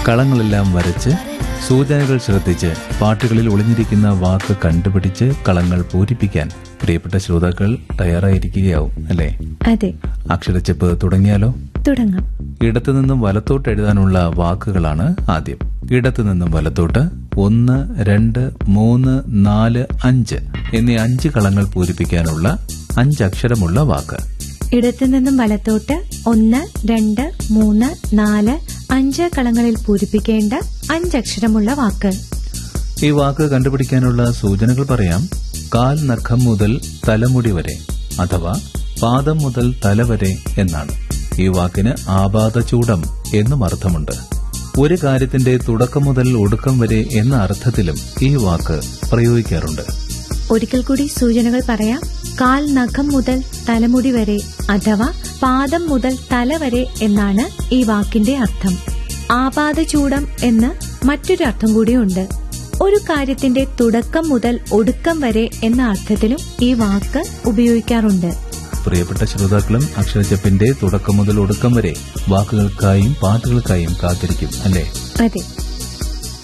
കളങ്ങളെല്ലാം വരച്ച് സൂചനകൾ ശ്രദ്ധിച്ച് പാട്ടുകളിൽ ഒളിഞ്ഞിരിക്കുന്ന വാക്ക് കണ്ടുപിടിച്ച് കളങ്ങൾ പൂരിപ്പിക്കാൻ പ്രിയപ്പെട്ട ശ്രോതാക്കൾ തയ്യാറായിരിക്കുകയാവും അല്ലേ അതെ അക്ഷരച്ചെപ്പ് തുടങ്ങിയാലോ തുടങ്ങാം ഇടത്തു നിന്നും വലത്തോട്ട് എഴുതാനുള്ള വാക്കുകളാണ് ആദ്യം ഇടത്തു നിന്നും വലത്തോട്ട് ഒന്ന് രണ്ട് മൂന്ന് നാല് അഞ്ച് എന്നീ അഞ്ച് കളങ്ങൾ പൂരിപ്പിക്കാനുള്ള അഞ്ചക്ഷരമുള്ള വാക്ക് ഇടത്തു നിന്നും വലത്തോട്ട് ഒന്ന് രണ്ട് മൂന്ന് നാല് അഞ്ച് കളങ്ങളിൽ പൂരിപ്പിക്കേണ്ട അഞ്ചക്ഷരമുള്ള വാക്ക് ഈ വാക്ക് കണ്ടുപിടിക്കാനുള്ള സൂചനകൾ പറയാം കാൽ നഖം മുതൽ തലമുടി വരെ അഥവാ പാദം മുതൽ തല വരെ എന്നാണ് ഈ വാക്കിന് ആപാദചൂടം എന്നും അർത്ഥമുണ്ട് ഒരു കാര്യത്തിന്റെ തുടക്കം മുതൽ ഒടുക്കം വരെ എന്ന അർത്ഥത്തിലും ഈ വാക്ക് പ്രയോഗിക്കാറുണ്ട് ഒരിക്കൽ കൂടി സൂചനകൾ പറയാം കാൽ നഖം മുതൽ തലമുടി വരെ അഥവാ പാദം മുതൽ തല വരെ എന്നാണ് ഈ വാക്കിന്റെ അർത്ഥം ആപാദചൂടം എന്ന് മറ്റൊരു അർത്ഥം കൂടിയുണ്ട് ഒരു കാര്യത്തിന്റെ തുടക്കം മുതൽ ഒടുക്കം വരെ എന്ന അർത്ഥത്തിലും ഈ വാക്ക് ഉപയോഗിക്കാറുണ്ട് പ്രിയപ്പെട്ട ശ്രോതാക്കളും അക്ഷരച്ചപ്പിന്റെ തുടക്കം മുതൽ ഒടുക്കം വരെ വാക്കുകൾക്കായും പാട്ടുകൾക്കായും കാത്തിരിക്കും അല്ലേ അതെ